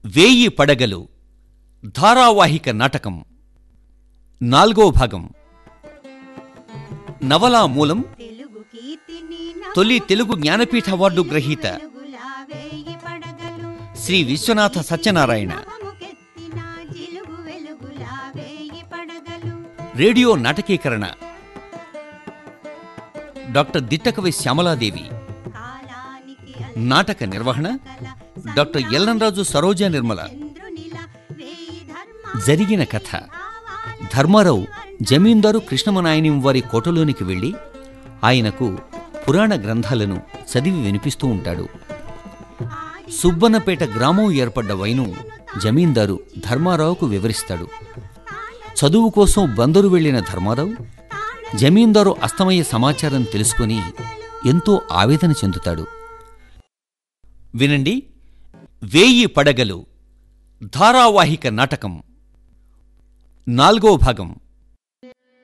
వేయి పడగలు ధారావాహిక నాటకం నాల్గో భాగం నవలా మూలం తెలుగు కీర్తిని తొలి తెలుగు జ్ఞానపీఠ అవార్డు గ్రహీత నలుగులా వేయి పడగలు శ్రీ విశ్వనాథ సత్యనారాయణ నవముకెత్తిన జిలుగు వెలుగులా వేయి పడగలు రేడియో నాటకీకరణ డాక్టర్ దిట్టకవి శ్యామలాదేవి కాలానికి నాటక నిర్వహణ డాక్టర్ ఎల్లంరాజు సరోజ నిర్మల చంద్రునిలా వేయి ధర్మ జరిగిన కథ ధర్మారావు జమీందారు కృష్ణమనాయని వారి కోటలోనికి వెళ్ళి ఆయనకు పురాణ గ్రంథాలను చదివి వినిపిస్తూ ఉంటాడు సుబ్బన్నపేట గ్రామం ఏర్పడ్డ వైను జమీందారు ధర్మారావుకు వివరిస్తాడు చదువు కోసం బందరు వెళ్ళిన ధర్మారావు జమీందారు అస్తమయ్య సమాచారం తెలుసుకుని ఎంతో ఆవేదన చెందుతాడు వినండి వేయి పడగలు ధారావాహిక నాటకం నాల్గో భాగం